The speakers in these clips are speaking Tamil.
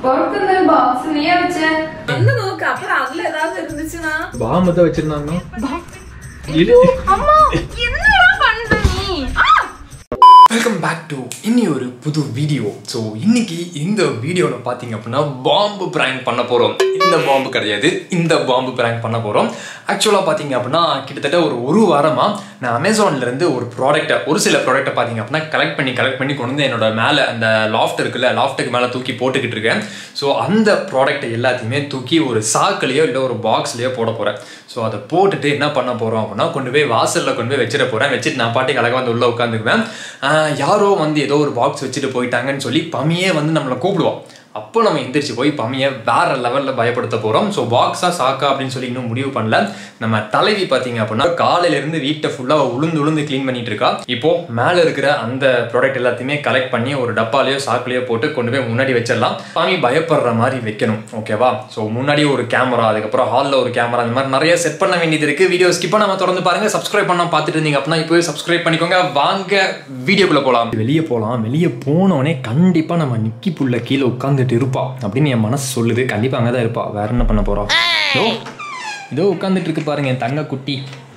പുറത്തുനിന്ന് ബോക്സ് നീ വെച്ചേ ഒന്ന് നോക്ക് അപ്പുறம் அதுல ஏதாவது இருந்துச்சுன்னா பாம்பு தான் வச்சிருந்தாங்க അമ്മ എന്നടാ പണ്ട് നീ ആ வெல்கம் பேக் டு இனி ஒரு புது வீடியோ ஸோ இன்னைக்கு இந்த வீடியோவில் பார்த்தீங்க அப்படின்னா பாம்பு பிராங்க் பண்ண போகிறோம் இந்த பாம்பு கிடையாது இந்த பாம்பு பிராங்க் பண்ண போகிறோம் ஆக்சுவலாக பார்த்தீங்க அப்படின்னா கிட்டத்தட்ட ஒரு ஒரு வாரமாக நான் அமேசான்லேருந்து ஒரு ப்ராடக்ட்டை ஒரு சில ப்ராடக்ட்டை பார்த்தீங்க அப்படின்னா கலெக்ட் பண்ணி கலெக்ட் பண்ணி கொண்டு வந்து என்னோட மேலே அந்த லாஃப்ட் இருக்குல்ல லாஃப்ட்டுக்கு மேலே தூக்கி போட்டுக்கிட்டு இருக்கேன் ஸோ அந்த ப்ராடக்ட்டை எல்லாத்தையுமே தூக்கி ஒரு சாக்குலேயோ இல்லை ஒரு பாக்ஸ்லேயோ போட போகிறேன் ஸோ அதை போட்டுட்டு என்ன பண்ண போகிறோம் அப்படின்னா கொண்டு போய் வாசலில் கொண்டு போய் வச்சிட போகிறேன் வச்சுட்டு நான் பாட்டுக்கு அழகாக வந்து உள்ளே உட்காந்துக்குவேன் ஆஹ் யாரோ வந்து ஏதோ ஒரு பாக்ஸ் வச்சுட்டு போயிட்டாங்கன்னு சொல்லி பமியே வந்து நம்மளை கூப்பிடுவோம் அப்போ நம்ம எந்திரிச்சு போய் பமியை வேற லெவலில் பயப்படுத்த போகிறோம் ஸோ பாக்ஸா சாக்கா அப்படின்னு சொல்லி இன்னும் முடிவு பண்ணல நம்ம தலைவி பார்த்தீங்க அப்படின்னா காலையிலேருந்து வீட்டை ஃபுல்லாக உளுந்து உளுந்து க்ளீன் பண்ணிட்டு இருக்கா இப்போ மேலே இருக்கிற அந்த ப்ராடக்ட் எல்லாத்தையுமே கலெக்ட் பண்ணி ஒரு டப்பாலையோ சாக்குலையோ போட்டு கொண்டு போய் முன்னாடி வச்சிடலாம் பாமி பயப்படுற மாதிரி வைக்கணும் ஓகேவா ஸோ முன்னாடி ஒரு கேமரா அதுக்கப்புறம் ஹாலில் ஒரு கேமரா அந்த மாதிரி நிறைய செட் பண்ண வேண்டியது இருக்கு வீடியோ ஸ்கிப் நம்ம தொடர்ந்து பாருங்க சப்ஸ்கிரைப் பண்ணா பார்த்துட்டு இருந்தீங்க அப்படின்னா இப்போ சப்ஸ்கிரைப் பண்ணிக்கோங்க வாங்க வீடியோக்குள்ள போகலாம் வெளியே போகலாம் வெளியே போனோடனே கண்டிப்பாக நம்ம நிக்கி புள்ள கீழே உட்காந்துட்டு இருப்பா அப்படின்னு என் மனசு சொல்லுது கண்டிப்பாக அங்கே தான் இருப்பா வேற என்ன பண்ண போகிறோம் இதோ இதோ உட்காந்துட்டு இருக்கு பாருங்க என் தங்க குட்டி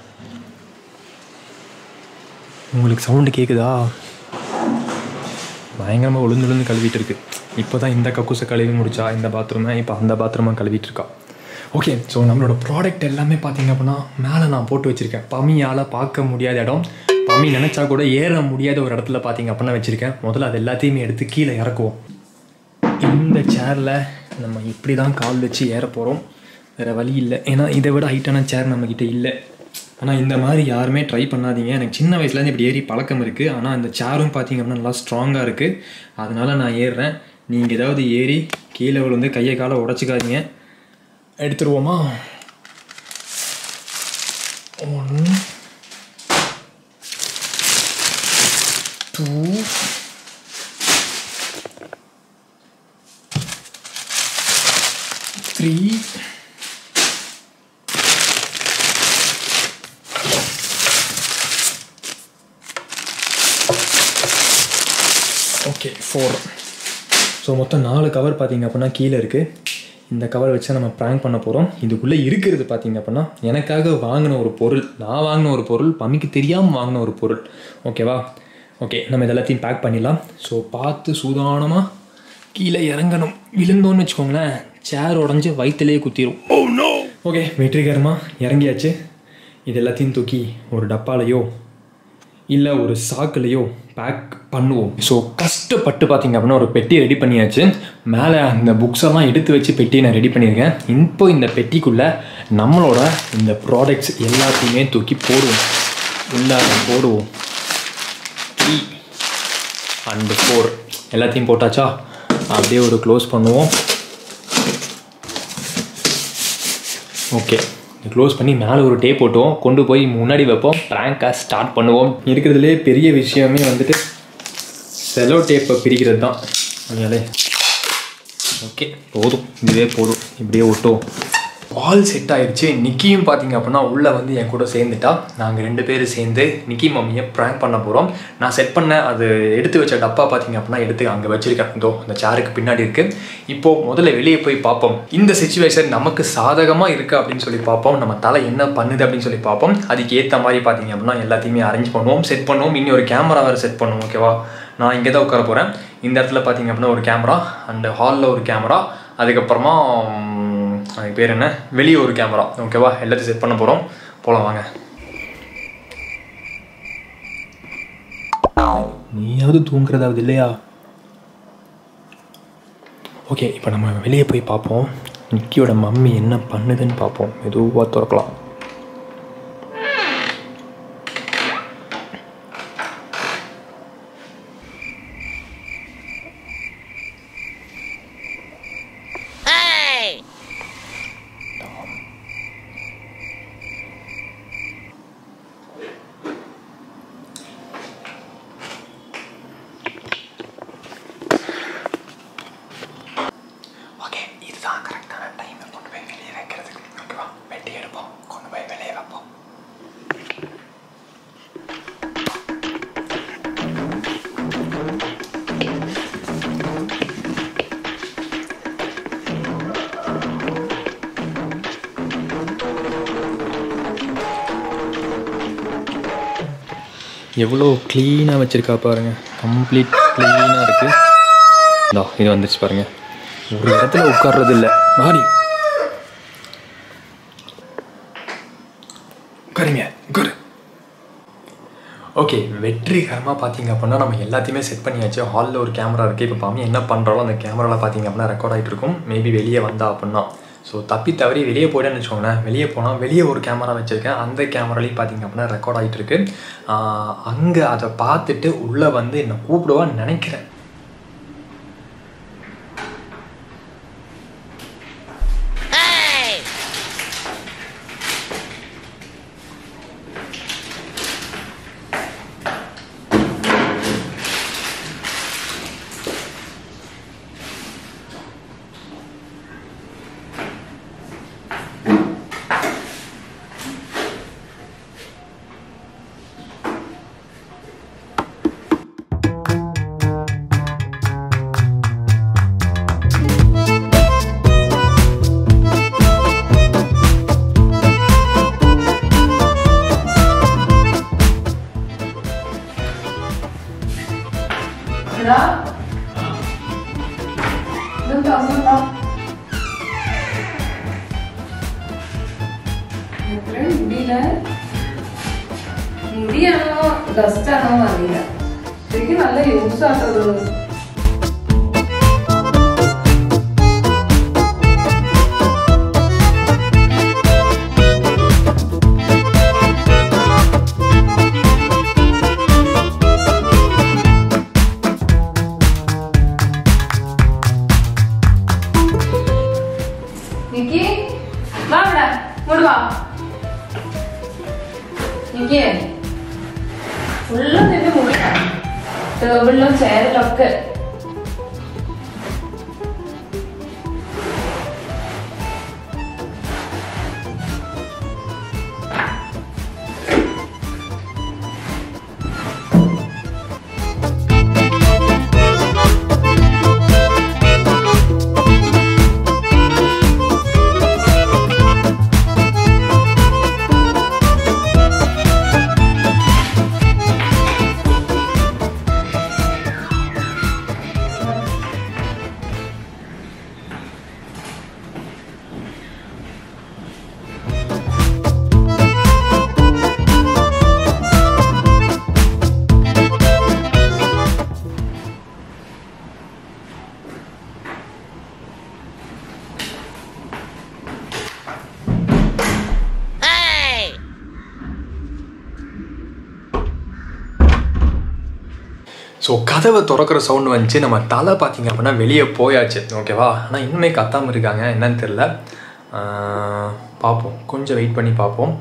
உங்களுக்கு சவுண்டு கேட்குதா பயங்கரமாக உளுந்து உளுந்து கழுவிட்டு இருக்கு இப்போ தான் இந்த கக்கூசை கழுவி முடிச்சா இந்த பாத்ரூமை இப்போ அந்த பாத்ரூமை கழுவிட்டு இருக்கா ஓகே ஸோ நம்மளோட ப்ராடக்ட் எல்லாமே பார்த்தீங்க அப்படின்னா மேலே நான் போட்டு வச்சுருக்கேன் பமியால் பார்க்க முடியாத இடம் பமி நினச்சா கூட ஏற முடியாத ஒரு இடத்துல பார்த்தீங்க அப்படின்னா வச்சுருக்கேன் முதல்ல அது எல்லாத்தையுமே எடுத்து கீழே இறக்குவோம் இந்த சேரில் நம்ம இப்படி தான் கால் வச்சு ஏற போகிறோம் வேறு வழி இல்லை ஏன்னா இதை விட ஹைட்டான சேர் நம்மக்கிட்ட இல்லை ஆனால் இந்த மாதிரி யாருமே ட்ரை பண்ணாதீங்க எனக்கு சின்ன வயசுலேருந்து இப்படி ஏறி பழக்கம் இருக்குது ஆனால் இந்த சேரும் பார்த்தீங்க அப்படின்னா நல்லா ஸ்ட்ராங்காக இருக்குது அதனால நான் ஏறுறேன் நீங்கள் ஏதாவது ஏறி கீழே விழுந்து கையை காலை உடச்சிக்காதீங்க எடுத்துருவோமா one two three okay four so மொத்தம் நாலு கவர் பார்த்தீங்க அப்படின்னா கீழே இருக்குது இந்த கவர் வச்சு நம்ம ப்ராங்க் பண்ண போகிறோம் இதுக்குள்ளே இருக்கிறது பார்த்தீங்க அப்படின்னா எனக்காக வாங்கின ஒரு பொருள் நான் வாங்கின ஒரு பொருள் பமிக்கு தெரியாமல் வாங்கின ஒரு பொருள் ஓகேவா ஓகே நம்ம இது எல்லாத்தையும் பேக் பண்ணிடலாம் ஸோ பார்த்து சூதானமாக கீழே இறங்கணும் விழுந்தோன்னு வச்சுக்கோங்களேன் சேர் உடஞ்சி வயிற்றுலேயே குத்திரும் ஓகே வெற்றிகரமாக இறங்கியாச்சு இது எல்லாத்தையும் தூக்கி ஒரு டப்பாலையோ இல்லை ஒரு சாக்குலையோ பேக் பண்ணுவோம் ஸோ கஷ்டப்பட்டு பார்த்தீங்க அப்படின்னா ஒரு பெட்டி ரெடி பண்ணியாச்சு மேலே அந்த புக்ஸ் எல்லாம் எடுத்து வச்சு பெட்டி நான் ரெடி பண்ணியிருக்கேன் இப்போ இந்த பெட்டிக்குள்ளே நம்மளோட இந்த ப்ராடக்ட்ஸ் எல்லாத்தையுமே தூக்கி போடுவோம் உள்ளார போடுவோம் த்ரீ அண்டு ஃபோர் எல்லாத்தையும் போட்டாச்சா அப்படியே ஒரு க்ளோஸ் பண்ணுவோம் ஓகே க்ளோஸ் பண்ணி மேலே ஒரு டேப் போட்டுவோம் கொண்டு போய் முன்னாடி வைப்போம் ப்ராங்கை ஸ்டார்ட் பண்ணுவோம் இருக்கிறதுலே பெரிய விஷயமே வந்துட்டு செலோ டேப்பை பிரிக்கிறது தான் அதனாலே ஓகே போதும் இதுவே போதும் இப்படியே ஒட்டும் ஆல் செட் ஆயிடுச்சு நிக்கியும் பார்த்தீங்க அப்படின்னா உள்ளே வந்து என் கூட சேர்ந்துட்டா நாங்கள் ரெண்டு பேரும் சேர்ந்து நிக்கி மம்மியை ப்ராங்க் பண்ண போகிறோம் நான் செட் பண்ண அது எடுத்து வச்ச டப்பா பார்த்தீங்க அப்படின்னா எடுத்து அங்கே வச்சிருக்கேன் இதோ அந்த சேருக்கு பின்னாடி இருக்குது இப்போது முதல்ல வெளியே போய் பார்ப்போம் இந்த சுச்சுவேஷன் நமக்கு சாதகமாக இருக்குது அப்படின்னு சொல்லி பார்ப்போம் நம்ம தலை என்ன பண்ணுது அப்படின்னு சொல்லி பார்ப்போம் அதுக்கு ஏற்ற மாதிரி பார்த்தீங்க அப்படின்னா எல்லாத்தையுமே அரேஞ்ச் பண்ணுவோம் செட் பண்ணுவோம் இனி ஒரு கேமரா வேறு செட் பண்ணுவோம் ஓகேவா நான் இங்கே தான் உட்கார போகிறேன் இந்த இடத்துல பார்த்தீங்க அப்படின்னா ஒரு கேமரா அண்ட் ஹாலில் ஒரு கேமரா அதுக்கப்புறமா ம், அதுக்கு பேர் என்ன வெளியே ஒரு கேமரா ஓகேவா எல்லாத்தையும் செட் பண்ண போகிறோம் போகலாம் வாங்க நீயாவது தூங்குறதாவது இல்லையா ஓகே இப்போ நம்ம வெளியே போய் பார்ப்போம் நிக்கியோட மம்மி என்ன பண்ணுதுன்னு பார்ப்போம் மெதுவாக திறக்கலாம் ஓகே இதுதான் கரெக்டான டைம் கொண்டு போய் வெளியே வைக்கிறதுக்கு ஓகேவா வெட்டி எடுப்போம் எவ்வளோ க்ளீனாக வச்சுருக்கா பாருங்க கம்ப்ளீட் க்ளீனாக இருக்குது இதோ இது வந்துருச்சு பாருங்க ஒரு இடத்துல உட்கார்றது இல்லை மாறி உட்காருங்க உட்காரு ஓகே வெற்றிகரமாக பார்த்தீங்க அப்படின்னா நம்ம எல்லாத்தையுமே செட் பண்ணியாச்சு ஹாலில் ஒரு கேமரா இருக்குது இப்போ பாமி என்ன பண்ணுறாலும் அந்த கேமராவில் பார்த்தீங்க அப்படின்னா ரெக்கார்ட் ஆகிட்டு இருக்கும் மேபி வெளியே வந்தா அப்படின்னா ஸோ தப்பி தவறி வெளியே போயிட்டேன்னு வச்சுக்கோங்களேன் வெளியே போனால் வெளியே ஒரு கேமரா வச்சுருக்கேன் அந்த கேமராலையும் பார்த்தீங்க அப்படின்னா ரெக்கார்ட் ஆகிட்டு இருக்கு அங்கே அதை பார்த்துட்டு உள்ளே வந்து என்னை கூப்பிடுவான்னு நினைக்கிறேன் എടാ ഇതെന്താ അങ്ങോട്ടാ എത്രയും മുടിയില്ല മുടിയാണോ ഡസ്റ്റ് ആണോ അറിയില്ല ശരിക്കും നല്ല യൂസ് ആട്ടത് നിക്കി വാ ഇവിടെ ഇങ്ങോട്ട് വാ നിക്കി ഫുള്ളും നിന്റെ മുടിയാണ് ടേബിളിലും ചെയറിലൊക്കെ ஸோ கதவை திறக்கிற சவுண்டு வந்துச்சு நம்ம தலை பார்த்தீங்க அப்படின்னா வெளியே போயாச்சு ஓகேவா ஆனால் இன்னுமே கத்தாமல் இருக்காங்க என்னன்னு தெரில ஆஹ், பார்ப்போம் கொஞ்சம் வெயிட் பண்ணி பார்ப்போம்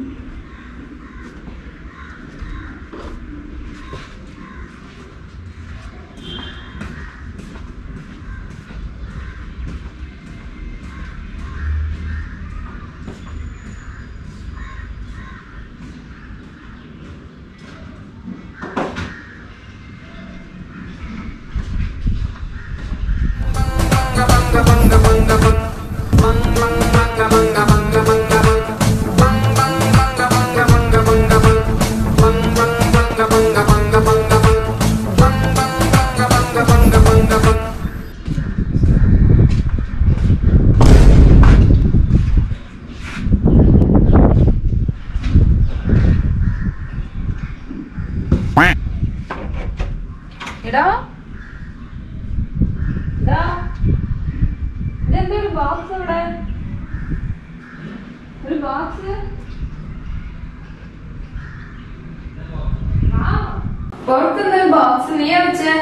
എടാ എടാ ഇതെന്താ ഒരു ബോക്സ് ഇവിടെ ഒരു ബോക്സ് പുറത്തുനിന്ന് ബോക്സ് നീ വെച്ചേ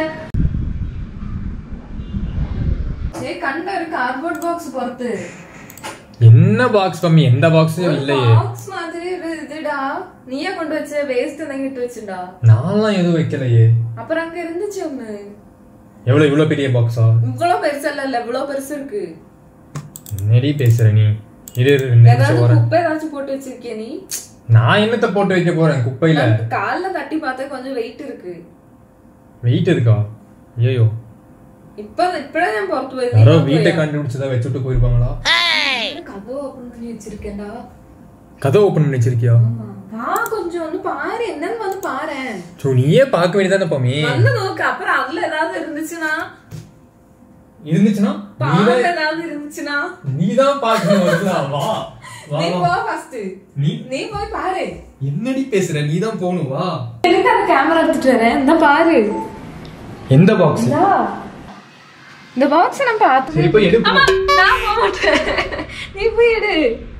കണ്ട ഒരു കാർഡ്ബോർഡ് ബോക്സ് പുറത്ത് என்ன பாக்ஸ் மம்மி எந்த பாக்ஸும் இல்லையே ബോക്സ് മാതിരി ഒരു ഇതിടാ നീയാ കൊണ്ടുവച്ച വേസ്റ്റ് എന്തെങ്കിലും ഇട്ട് വെച്ചിണ്ടാ நான்லாம் எதுவும் வைக்கலையே அப்புறம் அங்க இருந்துச்சு ஒண்ணு எவ்வளோ இவ்வளோ பெரிய பாக்ஸா இவ்வளவு பெருசல்ல இல்ல இவ்வளவு பெருசு இருக்கு நெடி பேசுற நீ இரு இரு, ரெண்டு நிமிஷம் ஏதாவது வரேன் குப்பை ஏதாச்சும் போட்டு வச்சிருக்கிய நீ நான் என்னத்த போட்டு வைக்க போறேன் குப்பையில நான் கால்ல தட்டி பார்த்தா கொஞ்சம் வெயிட் இருக்கு வெயிட் இருக்கா ஐயோ இப்ப இப்பவே நான் புറത്തു പോയി யாரோ வீட்டை கண்டுபிடிச்சதா வச்சுட்டு போயிருப்பாங்களா கதவு ஓபன் பண்ணி வச்சிருக்கேன்டா கதை ஓப்பன் பண்ணி வச்சிருக்கியா ஆமா வா கொஞ்சம் வந்து பாரு என்னன்னு வந்து பாரேன் ஸோ நீயே பார்க்க வேண்டியதானே பாமி வந்து நோக்கு அப்புறம் அதுல ஏதாவது இருந்துச்சுன்னா இருந்துச்சுன்னா பாம்பு ஏதாவது இருந்துச்சுன்னா நீ தான் பார்க்கணும் வா நீ போ ஃபர்ஸ்ட் நீ நீ போய் பாரு என்னடி பேசுற நீ தான் போகணும் வா எனக்கு அந்த கேமரா எடுத்துட்டு வரேன் இந்த பாரு எந்த பாக்ஸ் இந்தா. இந்த பாக்ஸ் நான் பார்த்தது சரி போய் எடு போ. ஆமா, நான் போக மாட்டேன் நீ போய் எடு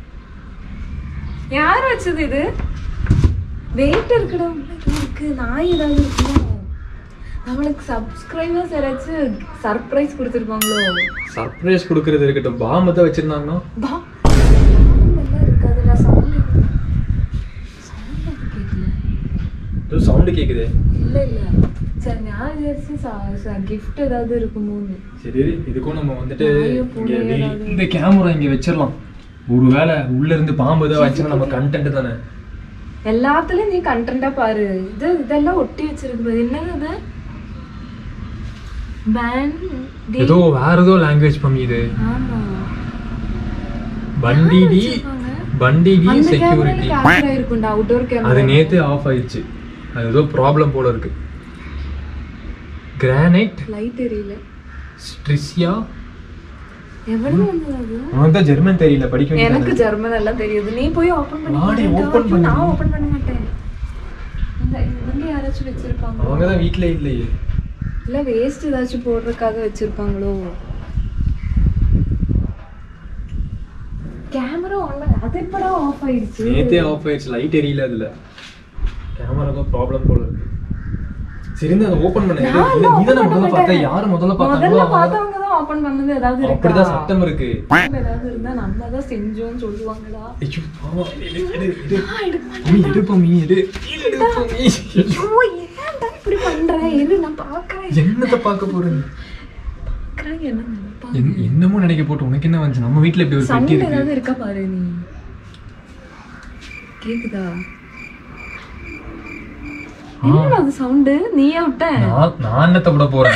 யார் வச்சது இது வெயிட் இருக்குடா உள்ள ஏதோ இருக்கு நாய் ஏதாவது இருக்குமோ நம்மளுக்கு சப்ஸ்கிரைபர்ஸ் யாராச்சும் சர்ப்ரைஸ் கொடுத்துருப்பாங்களோ சர்ப்ரைஸ் கொடுக்கறது இருக்கட்டும் பாம்பு தான் வச்சிருந்தாங்கன்னா பா எல்லாம் இருக்காதுடா சவுண்ட் சவுண்ட் கேட்கல ஏதோ சவுண்டு கேக்குது இல்ல இல்ல சரி நான் விசாரிச்சு கிஃப்ட் ஏதாவது இருக்குமோன்னு சரி இதுக்கும் நம்ம வந்துட்டு நாயோ, இங்க பூனையோ வெளி- ஏதாவது. இந்த கேமரா இங்க வச்சிடலாம் ஒருவேளை உள்ள இருந்து பாம்பு ஏதாவது வச்சுன்னா நம்ம கண்டென்ட் தானே எல்லாத்துலயும் நீ கண்டென்ட்டா பாரு இது இதெல்லாம் ஒட்டி வச்சிருக்கு பாரு. என்னது இது பேண்ட் ஏதோ வேற ஏதோ லாங்குவேஜ் பண்ணி இது ஆமா வண்டி டி வச்சிருப்பாங்க? வண்டி டி அந்த கேமரால செக்யூரிட்டி கேமரா இருக்கும்டா அவுட்டோர் அது கேமரா நேத்து ஆஃப் ஆயிடுச்சு அது ஏதோ ப்ராப்ளம் போல இருக்கு கிரானைட் லைட் எரியல ஸ்ட்ரிசியா எவ்வளவு வந்தது அது உனக்கு தான் ஜெர்மன் தெரியல படிக்க எனக்கு வேண்டியது ஜெர்மன் எல்லாம் தெரியுது நீ போய் ஓபன் பண்ணி வாடி, பாரு. open ஐயோ, பண்ணு. நான் ஓபன் பண்ண மாட்டேன் இந்த இவங்க யாராச்சும் வச்சிருப்பாங்க அவங்க தான் வீட்ல இல்லையே இல்ல வேஸ்ட் ஏதாச்சும் போடுறதுக்காக வச்சிருப்பாங்களோ கேமரா ஆன் அது எப்படா ஆஃப் ஆயிடுச்சு நேத்தே ஆஃப் ஆயிடுச்சு லைட் எரியல அதுல கேமரா ஏதோ ப்ராப்ளம் போல இருக்கு சரி இருந்து அதை ஓபன் பண்ண நான் இல்ல, நீ தானே open முதல்ல பண்ண பார்த்த மாட்டேன். யாரு முதல்ல முதல்ல பார்த்தாங்களோ பார்த்தவங்க தான் ஓபன் பண்ணது ஏதாவது இருக்கா அப்படிதான் சட்டம் இருக்கு ஏதாவது இருந்தா நம்ம தான் செஞ்சோம்னு சொல்லுவாங்கடா ஐயோ, பாவம். எடு, எடு, எடு. நீ எடுப்பா மீ எடு எடுப்பா மீ ஐயோ ஏன்டா இப்படி பண்ற இரு நான் பாக்குறேன் என்னத்த பார்க்க போறேன் பாக்குறேன் என்ன நினைப்பா என்- என்னமோ நினைக்க போட்டு உனக்கு என்ன வந்துச்சு நம்ம வீட்ல இப்படி ஒரு பெட்டி சவுண்ட் இருக்கு ஏதாவது இருக்கா பாரு நீ கேக்குதா என்னடா அது சவுண்ட் நீயே விட்ட நான் நான் என்னத்த விட போறேன்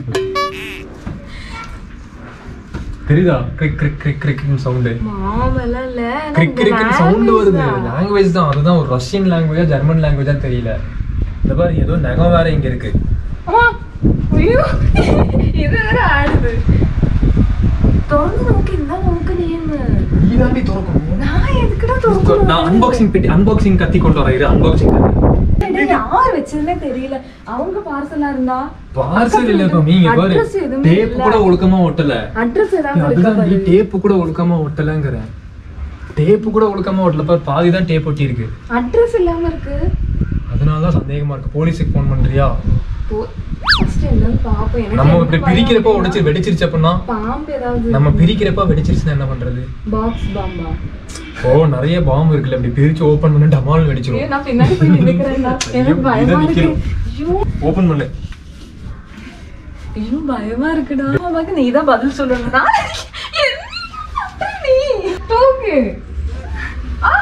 தெரியுதா கிரிக் கிரிக் கிரிக் கிரிக்னு சவுண்டு மாவெல்லாம் இல்ல கிரிக் கிரிக்னு சவுண்ட் வருது லாங்குவேஜ் தான் அதுதான் ஒரு ரஷ்யன் லாங்குவேஜா ஜெர்மன் லாங்குவேஜா தெரியல இந்த பாரு ஏதோ நகம் வேற இங்க இருக்கு அம்மா ஐயோ இது வேற ஆடுது திறந்து நமக்கு இந்த நமக்கு நேம் நீ தாண்டி திறக்கணும் நான் எதுக்குடா திறக்கணும் நான் அன்பாக்சிங் பெட்டி அன்பாக்சிங் கத்தி கொண்டு வரேன் இரு அன்பாக்சிங் இது யார் வச்சதுன்னே தெரியல அவங்க பார்சலா இருந்தா பார்சல் இல்ல இப்ப நீங்க பாரு Address எதுவுமே டேப் கூட ஒழுக்கமா ஒட்டல அட்ரஸ் ஏதாவது இருக்கா அதுதான் நீ பாரு டேப் கூட ஒழுக்கமா ஒட்டலங்கறேன் டேப் கூட ஒழுக்கமா ஒட்டல பாரு பாதி தான் டேப் ஒட்டி இருக்கு அட்ரஸ் இல்லாம இருக்கு அதனால தான் சந்தேகமா இருக்கு போலீஸுக்கு ஃபோன் பண்றியா ஃபர்ஸ்ட் என்னன்னு பாப்போம் எனக்கு நம்ம என்ன இப்படி பயம் பிரிக்கிறப்ப அப்படின்னா, உடைச்சு வெடிச்சிருச்சு அப்படின்னா பாம்பு ஏதாவது நம்ம பிரிக்கிறப்ப வெடிச்சிருச்சுன்னா என்ன பண்றது பாக்ஸ் பாம்பா ஓ நிறைய பாம்பு இருக்குல்ல இப்படி பிரிச்சு ஓபன் பண்ணி டமால் ஐயோ, வெடிச்சிரும் நான் பின்னாடி போய் நின்னுக்கிறேன்டா எனக்கு ஐயோ, பயமா இதான் இருக்கு நிக்கிறோம். ஐயோ ஓபன் பண்ணு ஐயோ பயமா இருக்குடா அம்மாக்கு நீ தான் பதில் சொல்லணும் நான் என்ன நீ தூக்கு ஆ!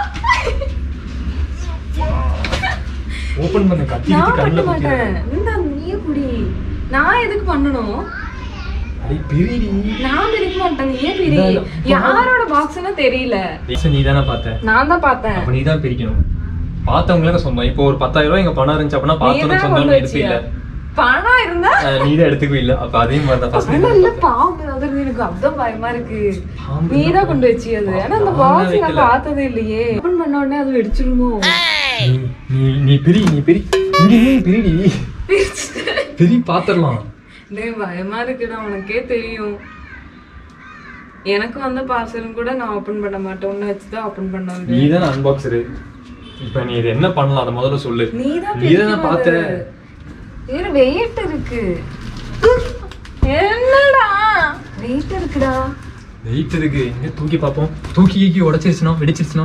ஓபன் பண்ணு கத்தி நான் கத்தி பண்ண கண்ணுல மாட்டேன் குத்திடு. இந்த நீ குடி நான் எதுக்கு பண்ணணும் அடி பிரிடி நான் பிரிக்க மாட்டேன் ஏன் பிரி இல்ல, இல்ல. யாரோட பாக்ஸ்னு தெரியல நீ தானே பார்த்த நான் தான் பார்த்தேன் அப்ப நீ தான் பிரிக்கணும் பார்த்தவங்களுக்கு சொந்தம் இப்போ ஒரு பத்தாயிரம் ரூபாய் எங்க பணம் இருந்துச்சு அப்படின்னா நீ பார்த்தவங்க தான் சொந்தம் கொண்டு எடுத்து வச்சியா இல்ல பணம் இருந்தா நீ தான் எடுத்துக்கவே இல்ல அப்ப அதே மாதிரி தான் ஃபர்ஸ்ட் ஆனா இல்ல பாம்பு ஏதாவது எனக்கு அதான் பயமா இருக்கு பாம்பு நீ தான் கொண்டு வச்சி அது ஆனா அந்த நான் பாக்ஸ் நான் வைக்கல. பார்த்ததே இல்லையே ஓபன் பண்ண உடனே அது வெடிச்சிருமோ நீ நீ நீ பிரி நீ பிரி இங்க நீ பிரிடி பிரி பாத்திரலாம் டேய் பயமா இருக்குடா உனக்கே தெரியும் எனக்கு வந்த பார்சல் கூட நான் ஓபன் பண்ண மாட்டேன் ஒன்னு வச்சுதான் ஓபன் பண்ண நீ வந்து தானே அன்பாக்சரு இப்ப நீ இது என்ன பண்ணலாம் அதை முதல்ல சொல்லு நீ தான் நீ தானே பார்த்த வேற வெயிட் இருக்கு என்னடா வெயிட் இருக்குடா வெயிட் இருக்கு எங்க தூக்கி பார்ப்போம் தூக்கி கீக்கி உடைச்சிருச்சுனா வெடிச்சிருச்சுனா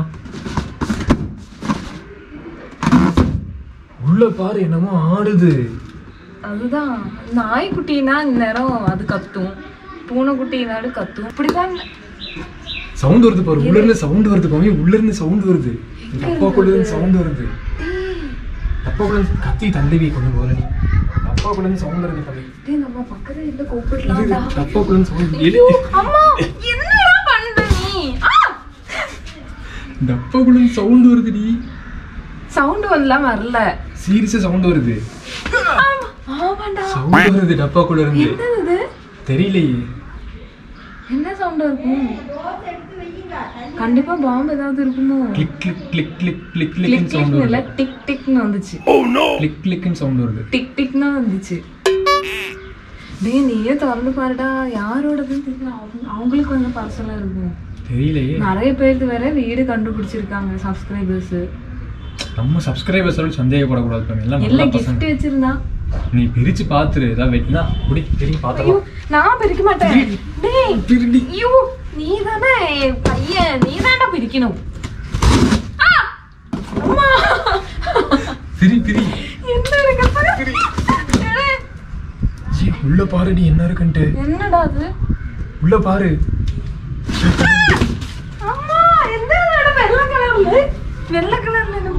உள்ள பாரு என்னமோ ஆடுது அதுதான் நாய்க்குட்டினா இந்நேரம் அது கத்தும் பூனைக்குட்டினாலும் கத்தும் இப்படிதான் சவுண்ட் வருது பாரு உள்ள இருந்து சவுண்ட் வருது பாவி உள்ள இருந்து சவுண்ட் வருது டப்பாக்குள்ள இருந்து சவுண்ட் வருது டப்பாக்குள்ள இருந்து கத்தி தண்டவி கொஞ்சம் போல நீ டப்பாக்குள்ள இருந்து சவுண்ட் வருது பாவி டேய் நம்ம பக்கத்துல இல்ல கூப்பிடலாம்டா டப்பாக்குள்ள இருந்து சவுண்ட் ஐயோ, அம்மா என்னடா பண்ற நீ ஆ! டப்பாக்குள்ள இருந்து சவுண்ட் வருதுடி சவுண்ட் வரலாம் வரல சீரியஸா சவுண்ட் வருது ஆமாண்டா சவுண்ட் வருது டப்பாக்குள்ள இருந்து என்னது இது தெரியலையே என்ன சவுண்ட் இருக்கும் கண்டிப்பா பாம்பு ஏதாவது இருக்குமோ click click click click click click கிளிக்னு சவுண்ட் கிளிக் இல்ல வருது டிக் டிக்னு வந்துச்சு கிளிக் கிளிக்னு சவுண்ட் வருது டிக் டிக்னு வந்துச்சு டேய் நீயே திறந்து பாருடா யாரோடதுன்னு தெரியல அவங்க- அவங்களுக்கு வந்து பார்சலா இருக்கும் தெரியலையே நிறைய பேருக்கு வேற வீடு கண்டுபிடிச்சிருக்காங்க சப்ஸ்கிரைபர்ஸ் நம்ம சப்ஸ்கிரைபர்ஸ் சந்தேகப்படக்கூடாது பாருங்க. எல்லாம் இல்ல நல்ல பசங்க கிஃப்ட் வச்சிருந்தா நீ பிரிச்சு பாத்துரு ஏதாவது வெட்டினா அப்படி திரும்பி ஐயோ பாத்துக்கலாம் நான் பிரிக்க மாட்டேன் டேய் திருடி ஐயோ நீ தானே பையன் நீ தான்டா பிரிக்கணும் ஆ! அம்மா பிரி பிரி என்ன இருக்கு பாரு. ஏய், ஏய், உள்ள பாருடி என்ன இருக்குன்ட்டு என்னடா அது உள்ள பாரு அம்மா என்ன இடம் வெள்ளை கலர்ல வெள்ளை கலர்ல நம்ம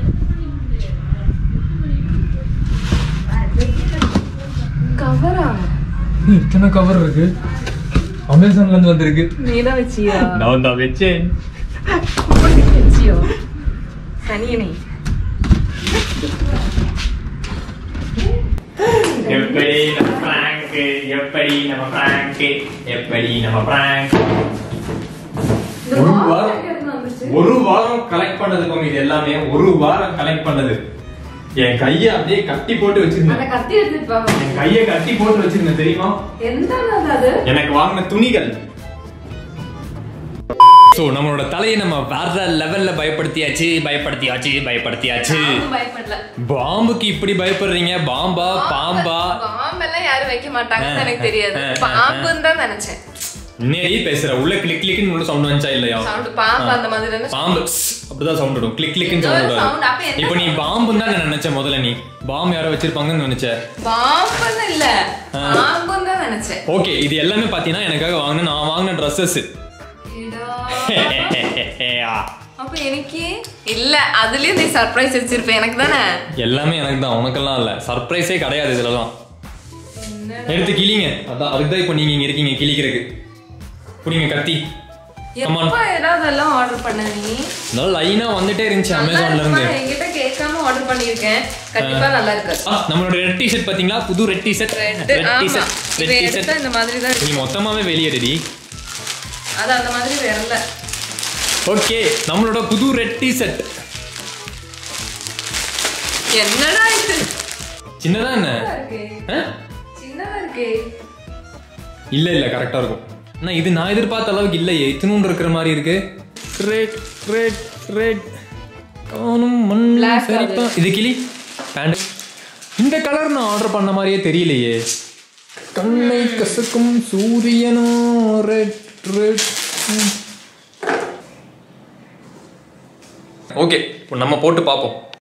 கவரா ஏய், இத்தனை கவர் இருக்கு அமேசான்ல இருந்து வந்திருக்கு நீ தான் வச்சியா நான் தான் வச்சேன் வச்சியோ சனியனே எப்படி நம்ம பிராங்க் எப்படி நம்ம பிராங்க் எப்படி நம்ம பிராங்க் ஒரு வாரம் ஒரு வாரம் கலெக்ட் பண்ணது கோமி இது எல்லாமே ஒரு வாரம் கலெக்ட் பண்ணது என் கைய அப்படியே கட்டி போட்டு அந்த வச்சிருந்தேன் கத்தி எடுத்துட்டு வாங்க என் கைய கட்டி போட்டு வச்சிருந்தேன் தெரியுமா எந்த அது எனக்கு வாங்கின துணிகள் ஸோ நம்மளோட தலையை நம்ம வேற லெவல்ல பயப்படுத்தியாச்சு பயப்படுத்தியாச்சு பயப்படுத்தியாச்சு பயப்படல பாம்புக்கு இப்படி பயப்படுறீங்க பாம்பா பாம்பா பாம்பெல்லாம் யாரும் வைக்க மாட்டாங்கன்னு ஆ, எனக்கு தெரியாது ஆ, ஆ, பாம்புன்னு தான் நினைச்சேன் நேரி பேசுற உள்ள கிளிக் கிளிக்னு உள்ள சவுண்ட் வந்துச்சா இல்லையா சவுண்ட் பாம்பு அந்த மாதிரி தானே பாம்பு ஸ், அப்படிதான் சவுண்ட் வரும் கிளிக் கிளிக்னு சவுண்ட் ஏதோ sound, அப்ப வரும் என்ன இப்போ நீ பாம்புன்னு தான் நான் நினைச்ச முதல்ல நீ பாம்பு யாரோ வச்சிருப்பாங்கன்னு நினைச்ச பாம்புன்னு இல்ல பாம்புன்னு தான் நினைச்சேன் ஓகே இது எல்லாமே பாத்தீங்கன்னா எனக்காக வாங்கின நான் வாங்கின ட்ரெஸ்ஸஸ் இடா. அப்ப எனக்கு இல்ல அதுலயும் நீ சர்ப்ரைஸ் வச்சிருப்பேன் எனக்கு தானே எல்லாமே எனக்கு தான் உனக்கெல்லாம் இல்ல சர்ப்ரைஸே கிடையாது இதுலலாம் எடுத்து கிளிங்க அதான் அதுக்கு தான் இப்போ நீங்க இங்க இருக்கீங்க கிளிக்கிறதுக்கு புடிங்க கத்தி கமான் எப்ப ஏதாவது எல்லாம் ஆர்டர் பண்ண நீ நல்லா லைனா வந்துட்டே இருந்துச்சு நல்லா அமேசான்ல இருந்து இருக்குமா? என்கிட்ட கேட்காம ஆர்டர் பண்ணிருக்கேன் கண்டிப்பா நல்லா இருக்கு ஆ, நம்மளோட ரெட் டிஷர்ட் பாத்தீங்களா புது ரெட் டிஷர்ட் Red, ரெட் ஆமா. டிஷர்ட் இப்ப ரெட் எடுத்தா டிஷர்ட் இந்த மாதிரி தான் இருக்கு நீ மொத்தமாவே வெளியேடுடி அது அந்த மாதிரி வரல ஓகே நம்மளோட புது ரெட் டிஷர்ட் என்னடா இது சின்னதா என்ன இருக்கு ஆ? சின்னதா இருக்கு இல்ல இல்ல கரெக்டா இருக்கும் ஆனா இது நான் எதிர்பார்த்த அளவுக்கு இல்லையே இத்தினூண்டு இருக்கிற மாதிரி இருக்கு ரெட் ரெட் ரெட் காணும் மண் Black சரிப்பா இது கிளி பேண்ட் இந்த கலர் நான் ஆர்டர் பண்ண மாதிரியே தெரியலையே கண்ணை கசக்கும் சூரியனோ ரெட் ரெட் ஓகே இப்போ நம்ம போட்டு பார்ப்போம்